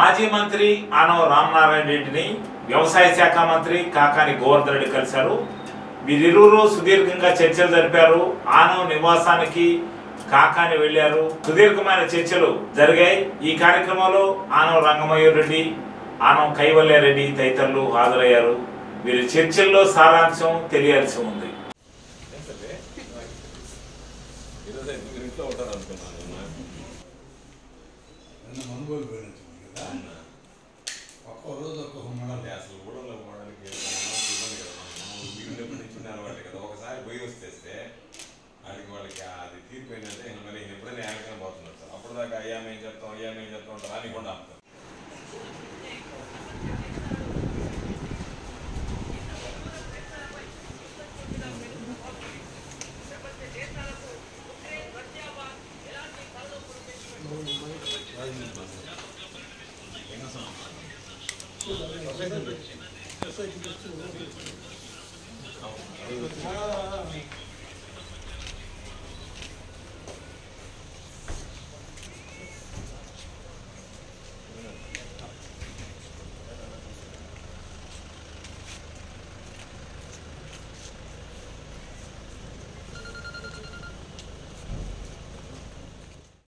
మాజీ మంత్రి ఆనవ రామనారాయణ రెడ్డిని వ్యవసాయ శాఖ మంత్రి కాకాని గోవర్ధన్ రెడ్డి కలిశారు వీరిరువురు సుదీర్ఘంగా చర్చలు జరిపారు ఆనవ నివాసానికి కాకాని వెళ్లారు సుదీర్ఘమైన చర్చలు జరిగాయి ఈ కార్యక్రమంలో ఆనవ రంగమయ్య రెడ్డి ఆనవ కైవల్య రెడ్డి తదితరులు హాజరయ్యారు వీరి చర్చల్లో సారాంశం తెలియాల్సి ఉంది ఈరోజు మీరు ఇంట్లో ఉంటారు అనుకున్నాను నిన్న మనుగోలు వెళ్ళించింది కదా ఒక్క రోజు ఒక్కొక్క అంటే మండలం అసలు ఊళ్ళో పోవడానికి మనకి ఇబ్బంది కదా మనం మీరు ఉన్నప్పటి నుంచి ఉన్న అలవాటు కదా ఒకసారి పోయి వచ్చేస్తే వాళ్ళకి వాళ్ళకి అది తీరిపోయిందంటే ఇంకా మరి ఎప్పుడైనా ఏడకైనా పోతున్నారు సార్ అప్పుడు దాకా అయ్యా మేము చెప్తాం అయ్యా మేము చెప్తాం ఉంటారు అని కూడా ఆపుతారు సొసైటీ